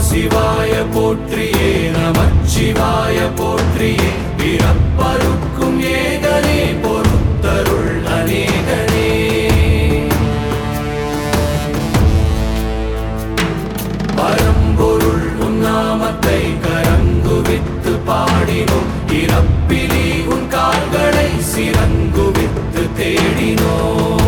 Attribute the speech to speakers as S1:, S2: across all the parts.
S1: சிவாய போற்றியே நமச்சிவாய போற்றியே பிறப்பருக்கும் ஏகனே பொறுத்தருள் அநேகனே பரம்பொருள் உன்னாமத்தை கரங்குவித்து பாடினோம் இறப்பிலி உன் கால்களை சிறங்குவித்து தேடினோம்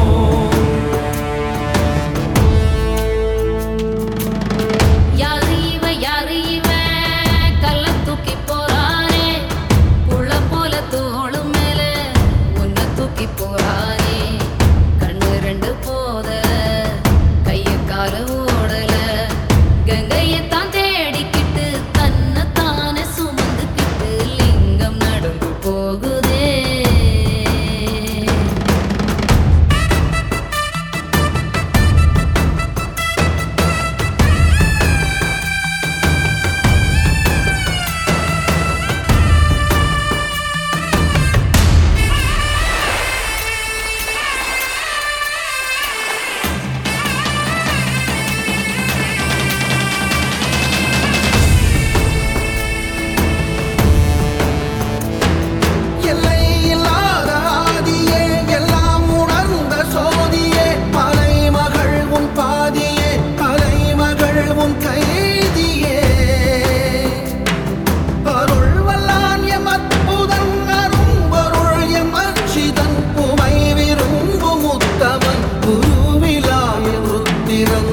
S2: யாரு இவ யாரு இவ கல்ல தூக்கி போறானே புள்ள போல தோளு மேல உன்னை தூக்கி போறானே கண்ணு ரெண்டு போத கைய கால ஓடல கங்கையத்தான் தேடிக்கிட்டு தன்னை தானே சுமந்துக்கிட்டு லிங்கம் நடந்து போகுதே
S3: எல்லை இல்லாத ஆதியே எல்லாம் உணர்ந்த சோதியே மலைமகள் உன் பாதியே கலைமகள் உன் கைதியே அருள் வல்லான் எம் அற்புதன் அரும்பொருள் எம் அச்சிதன் உமை விரும்பும் உத்தமன் குருவிலாய ருத்திரன்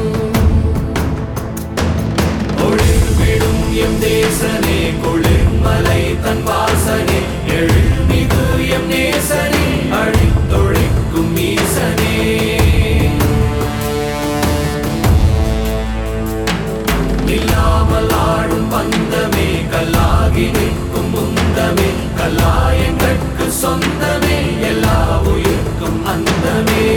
S1: ஒளிர்விடும் எம் தேசனே குளிர்மலை தன் வாசனே எழில்மிகு எம் நேசனே அழித்தொழிக்கும் ஈசனே நில்லாமல் ஆடும் பந்தமே கல்லாகி நிற்கும் முந்தமே கல்லாயங்கட்கு சொந்தமே எல்லா உயிர்க்கும் அந்தமே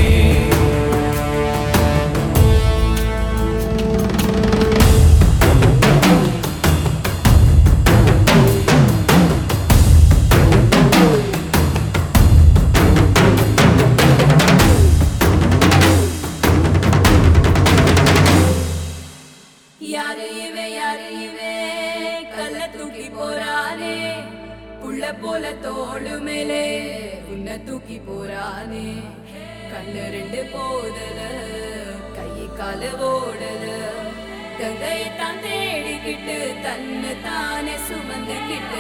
S4: யாரு இவே யாரு இவே கல்ல தூக்கி போறானே புள்ள போல தோளு மேலே உன்னை தூக்கி போறானே கண்ணு ரெண்டு போதல கை கால ஓடல கங்கையத்தான் தேடிக்கிட்டு தன்னை தானே சுமந்துக்கிட்டு